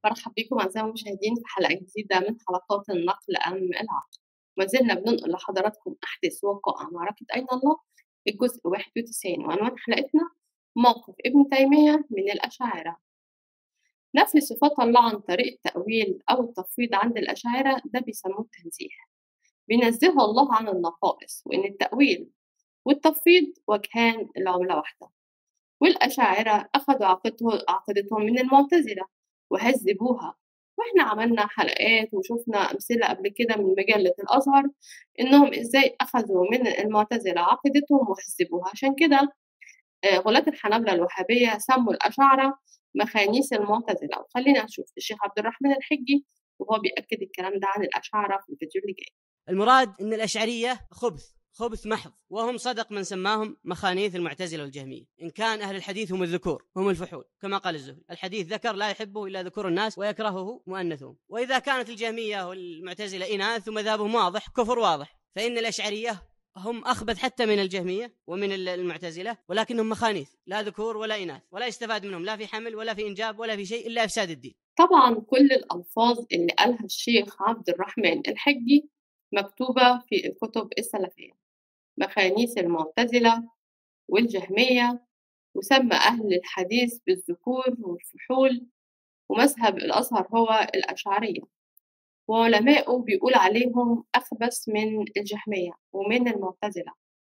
مرحب بكم أعزائي المشاهدين في حلقة جديدة من حلقات النقل أم العقل ما زلنا بننقل لحضراتكم أحداث وقائع معركة أين الله الجزء 91 وعنوان حلقتنا موقف ابن تيمية من الأشاعرة نفي صفات الله عن طريق التأويل أو التفويض عند الأشاعرة ده بيسموه التنزيه بينزهوا الله عن النقائص وإن التأويل والتفويض وجهان لعملة واحدة والأشاعرة أخذوا عقيدتهم من المعتزلة وهذبوها واحنا عملنا حلقات وشفنا أمثلة قبل كده من مجلة الأزهر إنهم إزاي أخذوا من المعتزلة عقيدتهم وهذبوها عشان كده آه، غلاة الحنابلة الوهابية سموا الأشاعرة مخانيس المعتزلة وخلينا نشوف الشيخ عبد الرحمن الحجي وهو بيأكد الكلام ده عن الأشاعرة في الفيديو اللي جاي المراد أن الأشعرية خبث خبث محض وهم صدق من سماهم مخانيث المعتزلة والجهمية إن كان أهل الحديث هم الذكور هم الفحول كما قال الزهري الحديث ذكر لا يحبه إلا ذكور الناس ويكرهه مؤنثهم وإذا كانت الجهمية والمعتزلة إناث ومذهبهم واضح كفر واضح فإن الأشعرية هم أخبث حتى من الجهمية ومن المعتزلة ولكنهم مخانيث لا ذكور ولا إناث ولا يستفاد منهم لا في حمل ولا في إنجاب ولا في شيء إلا إفساد الدين طبعا كل الألفاظ اللي قالها الشيخ عبد الرحمن الحجي مكتوبة في الكتب السلفية مخانيس المعتزلة والجهمية وسمى أهل الحديث بالذكور والفحول ومذهب الأزهر هو الأشعرية وعلماؤه بيقول عليهم أخبث من الجهمية ومن المعتزلة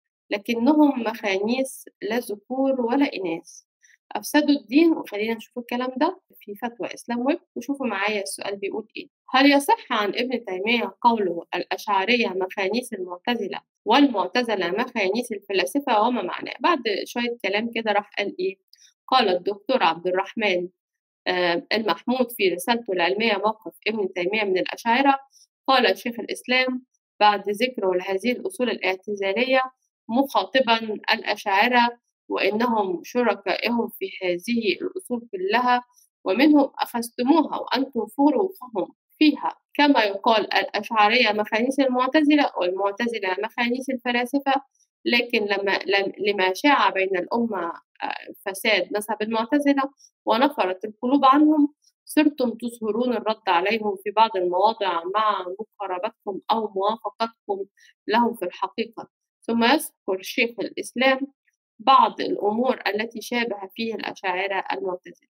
لكنهم مخانيس لا ذكور ولا إناث أفسدوا الدين وخلينا نشوف الكلام ده في فتوى إسلام ويب وشوفوا معايا السؤال بيقول إيه هل يصح عن ابن تيمية قوله الأشعرية مخانيس المعتزلة والمعتزلة مخانيس الفلاسفة وما معناه بعد شوية كلام كده راح قال إيه قال الدكتور عبد الرحمن آه، المحمود في رسالته العلمية موقف ابن تيمية من الأشاعرة قال شيخ الإسلام بعد ذكره لهذه الأصول الاعتزالية مخاطبا الأشاعرة وإنهم شركائهم في هذه الأصول كلها ومنهم أخذتموها وأنتم فروقهم فيها كما يقال الأشعرية مخانيس المعتزلة والمعتزلة مخانيس الفلاسفة لكن لما لما شاع بين الأمة آه، فساد مذهب المعتزلة ونفرت القلوب عنهم صرتم تظهرون الرد عليهم في بعض المواضع مع مقاربتكم أو موافقتكم لهم في الحقيقة ثم يذكر شيخ الإسلام بعض الأمور التي شابه فيها الأشاعرة المعتزلة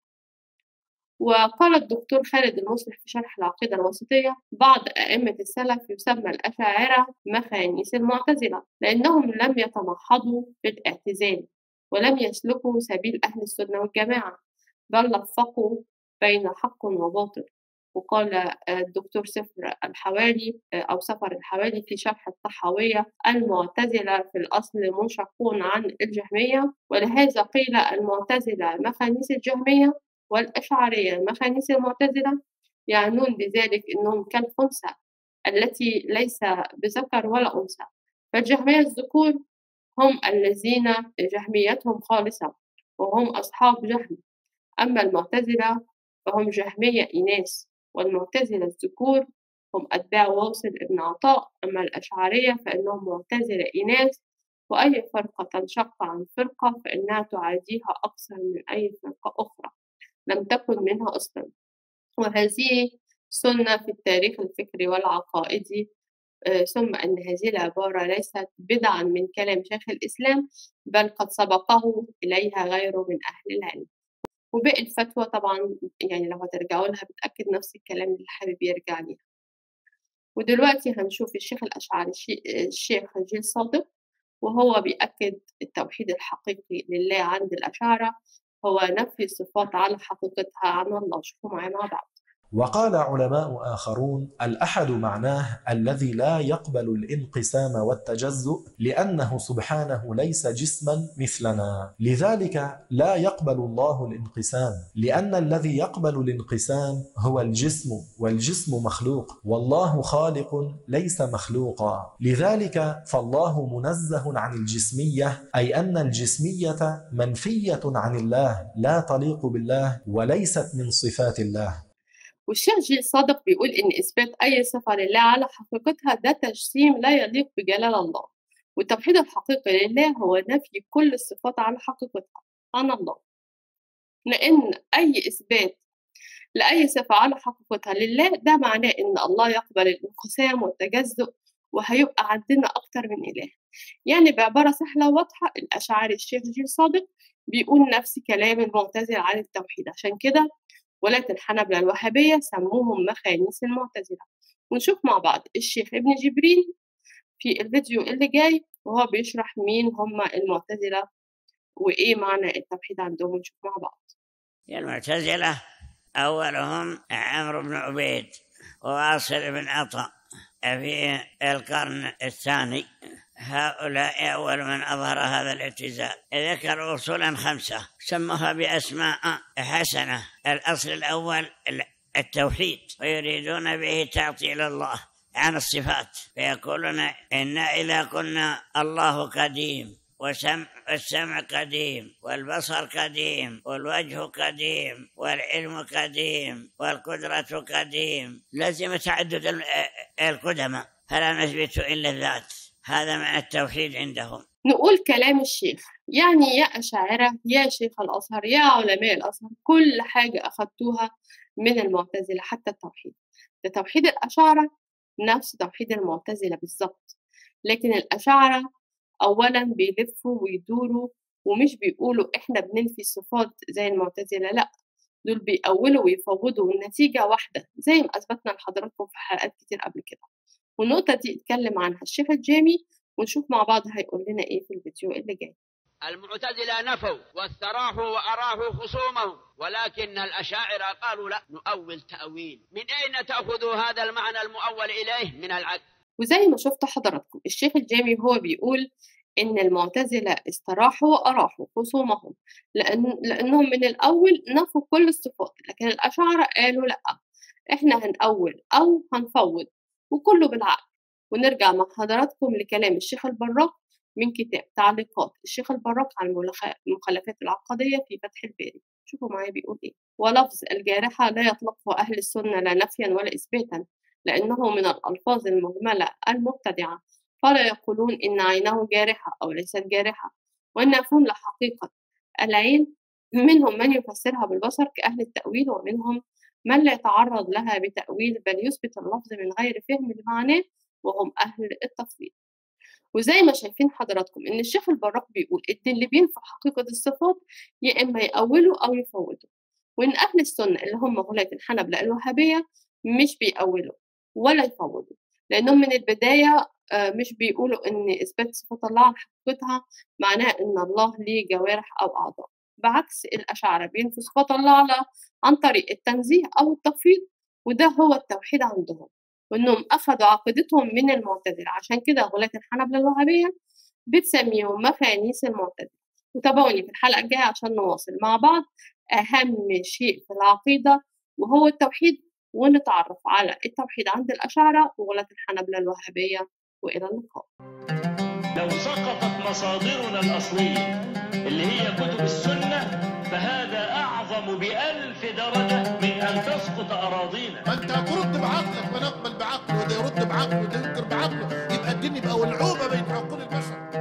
وقال الدكتور خالد المصلح في شرح العقيدة الوسطية بعض أئمة السلف يسمى الأشاعرة مخانيس المعتزلة لأنهم لم يتمحضوا في الاعتزال ولم يسلكوا سبيل أهل السنة والجماعة بل لفقوا بين حق وباطل وقال الدكتور سفر الحوالي أو سفر الحوالي في شرح الطحاوية المعتزلة في الأصل منشقون عن الجهمية ولهذا قيل المعتزلة مخانيس الجهمية والأشعرية مخانيس المعتزلة يعنون بذلك أنهم كالخنثى التي ليس بذكر ولا أنثى فالجهمية الذكور هم الذين جهميتهم خالصة وهم أصحاب جهم أما المعتزلة فهم جهمية إناث والمعتزلة الذكور هم أتباع واصل ابن عطاء أما الأشعرية فإنهم معتزلة إناث وأي فرقة تنشق عن فرقة فإنها تعاديها أكثر من أي فرقة أخرى لم تكن منها أصلا وهذه سنة في التاريخ الفكري والعقائدي آه، ثم أن هذه العبارة ليست بدعا من كلام شيخ الإسلام بل قد سبقه إليها غيره من أهل العلم وباقي الفتوى طبعا يعني لو هترجعوا لها بتأكد نفس الكلام اللي حابب يرجع ليها ودلوقتي هنشوف الشيخ الأشعري الشيخ جيل صادق وهو بيأكد التوحيد الحقيقي لله عند الأشاعرة هو نفي الصفات على حقيقتها عن الله شوفوا معايا مع بعض وقال علماء آخرون الأحد معناه الذي لا يقبل الانقسام والتجزؤ لأنه سبحانه ليس جسما مثلنا لذلك لا يقبل الله الانقسام لأن الذي يقبل الانقسام هو الجسم والجسم مخلوق والله خالق ليس مخلوقا لذلك فالله منزه عن الجسمية أي أن الجسمية منفية عن الله لا تليق بالله وليست من صفات الله والشيخ جيل صادق بيقول إن إثبات أي صفة لله على حقيقتها ده تجسيم لا يليق بجلال الله والتوحيد الحقيقي لله هو نفي كل الصفات على حقيقتها عن الله لأن أي إثبات لأي صفة على حقيقتها لله ده معناه إن الله يقبل الانقسام والتجزؤ وهيبقى عندنا أكتر من إله يعني بعبارة سهلة وواضحة الأشاعري الشيخ جيل صادق بيقول نفس كلام المعتزلة عن التوحيد عشان كده ولاة الحنبلة الوهابية سموهم مخانيس المعتزلة ونشوف مع بعض الشيخ ابن جبريل في الفيديو اللي جاي وهو بيشرح مين هم المعتزلة وإيه معنى التوحيد عندهم ونشوف مع بعض المعتزلة أولهم عمرو بن عبيد وواصل بن عطاء في القرن الثاني هؤلاء أول من أظهر هذا الاعتزال ذكروا أصولا خمسة سموها بأسماء حسنة الأصل الأول التوحيد ويريدون به تعطيل الله عن الصفات فيقولون إنا إذا قلنا الله قديم وسمع السمع قديم والبصر قديم والوجه قديم والعلم قديم والقدرة قديم لازم تعدد القدماء فلا نثبت إلا الذات هذا معنى التوحيد عندهم نقول كلام الشيخ يعني يا أشاعرة يا شيخ الأزهر يا علماء الأزهر كل حاجة أخذتوها من المعتزلة حتى التوحيد ده توحيد الأشاعرة نفس توحيد المعتزلة بالظبط لكن الأشاعرة أولا بيلفوا ويدوروا ومش بيقولوا إحنا بننفي الصفات زي المعتزلة لأ دول بيأولوا ويفوضوا والنتيجة واحدة زي ما أثبتنا لحضراتكم في حلقات كتير قبل كده والنقطة دي اتكلم عنها الشيخ الجامي ونشوف مع بعض هيقول لنا إيه في الفيديو اللي جاي المعتزلة نفوا واستراحوا وأراحوا خصومهم ولكن الأشاعرة قالوا لا نؤول تأويل من أين تأخذوا هذا المعنى المؤول إليه من العدل وزي ما شفتوا حضراتكم الشيخ الجامي هو بيقول إن المعتزلة استراحوا وأراحوا خصومهم لأن لأنهم من الأول نفوا كل الصفات لكن الأشاعرة قالوا لأ إحنا هنأول أو هنفوض وكله بالعقل ونرجع مع حضراتكم لكلام الشيخ البراق من كتاب تعليقات الشيخ البراق على المخالفات العقدية في فتح الباري شوفوا معايا بيقول إيه ولفظ الجارحة لا يطلقه أهل السنة لا نفيا ولا إثباتا لأنه من الألفاظ المجملة المبتدعة فلا يقولون إن عينه جارحة أو ليست جارحة وإن يفهم لحقيقة العين منهم من يفسرها بالبصر كأهل التأويل ومنهم من لا يتعرض لها بتأويل بل يثبت اللفظ من غير فهم لمعناه وهم أهل التفويض وزي ما شايفين حضراتكم إن الشيخ البراق بيقول إن اللي بينفع حقيقة الصفات يا إما يأولوا أو يفوضوا وإن أهل السنة اللي هم غلاة الحنبلة الوهابية مش بيأولوا ولا يفوضوا لأنهم من البداية مش بيقولوا إن إثبات صفات الله عن حقيقتها معناه إن الله ليه جوارح أو أعضاء بعكس الأشاعرة بينفوا صفات الله على عن طريق التنزيه أو التفويض وده هو التوحيد عندهم وإنهم أخذوا عقيدتهم من المعتزلة عشان كده غلاة الحنبلة الوهابية بتسميهم مفانيس المعتزلة وتابعوني في الحلقة الجاية عشان نواصل مع بعض أهم شيء في العقيدة وهو التوحيد ونتعرف على التوحيد عند الأشاعرة وغلاة الحنبلة الوهابية وإلى اللقاء لو سقطت مصادرنا الأصلية اللي هي كتب السنة فهذا أعظم بألف درجة من أن تسقط أراضينا ما انت هترد بعقلك ما نقبل بعقله وده يرد بعقله وده ينكر بعقله يبقى الدين يبقى ولعوبه بين عقول البشر